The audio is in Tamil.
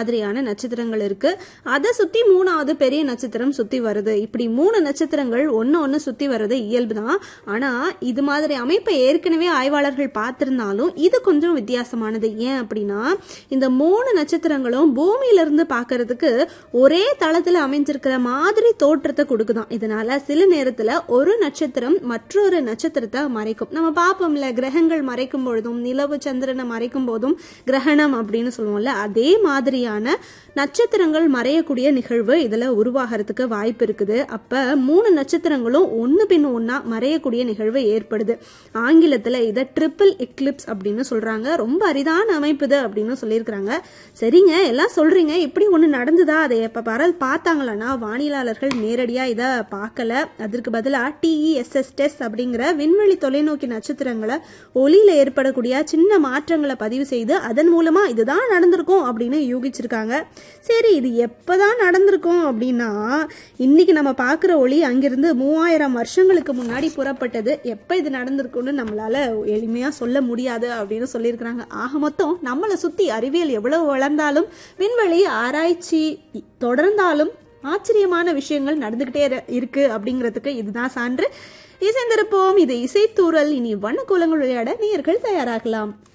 மாதிரியான நட்சத்திரங்கள் இருக்கு அதை சுத்தி மூணாவது பெரிய நட்சத்திரம் சுத்தி வருது இப்படி மூணு நட்சத்திரங்கள் ஒன்னு ஒன்னு சுத்தி வர்றது இயல்புதான் ஆனா இது மாதிரி அமைப்பை ஏற்கனவே ஆய்வாளர்கள் பார்த்திருந்தாலும் இது கொஞ்சம் வித்தியாசமானது ஏன் அப்படின்னா இந்த மூணு நட்சத்திரங்களும் பூமியில இருந்து பார்க்கிறதுக்கு ஒரே தளத்துல அமைஞ்சிருக்கிற மாதிரி தோற்றத்தை கொடுக்குதாம் இதனால சில நேரத்துல ஒரு நட்சத்திரம் மற்றொரு நட்சத்திரத்தை மறைக்கும் நம்ம பார்ப்போம்ல கிரகங்கள் மறைக்கும் பொழுதும் நிலவு சந்திரனை மறைக்கும் போதும் கிரகணம் அப்படின்னு சொல்லுவோம்ல அதே மாதிரியான நட்சத்திரங்கள் மறையக்கூடிய நிகழ்வு இதுல உருவாகிறதுக்கு வாய்ப்பு இருக்குது அப்ப மூணு நட்சத்திரங்களும் ஒன்னு பின் ஒன்னா மறையக்கூடிய நிகழ்வு ஏற்படுது ஆங்கிலத்துல இதை ட்ரிபிள் எக்லிப்ஸ் அப்படின்னு சொல்றாங்க ரொம்ப அரிதான அமைப்பு இது அப்படின்னு சொல்லியிருக்கிறாங்க சரிங்க எல்லாம் சொல்றீங்க இப்படி ஒண்ணு நடந்துதா அதை எப்ப பரல் பார்த்தாங்களான்னா வானிலாளர்கள் நேரடியா இதை பார்க்கல அதற்கு பதிலா டிஇஎஸ்எஸ் டெஸ்ட் அப்படிங்கிற விண்வெளி தொலைநோக்கி நட்சத்திரங்களை ஒளியில ஏற்படக்கூடிய சின்ன மாற்றங்களை பதிவு செய்து அதன் மூலமா இதுதான் நடந்திருக்கும் அப்படின்னு யூகிச்சிருக்காங்க சரி இது எப்பதான் நடந்திருக்கும் அப்படின்னா இன்னைக்கு நம்ம பார்க்குற ஒளி அங்கிருந்து மூவாயிரம் வருஷங்களுக்கு முன்னாடி புறப்பட்டது எப்போ இது நடந்திருக்கும்னு நம்மளால எளிமையா சொல்ல முடியாது அப்படின்னு சொல்லியிருக்கிறாங்க ஆக மொத்தம் நம்மளை சுத்தி அறிவியல் எவ்வளவு வளர்ந்தாலும் விண்வெளி ஆராய்ச்சி தொடர்ந்தாலும் ஆச்சரியமான விஷயங்கள் நடந்துகிட்டே இரு- இருக்கு அப்படிங்கிறதுக்கு இதுதான் சான்று இசைந்திருப்போம் இது இசைத்தூரல் இனி வண்ண கோலங்கள் விளையாட நேயர்கள் தயாராகலாம்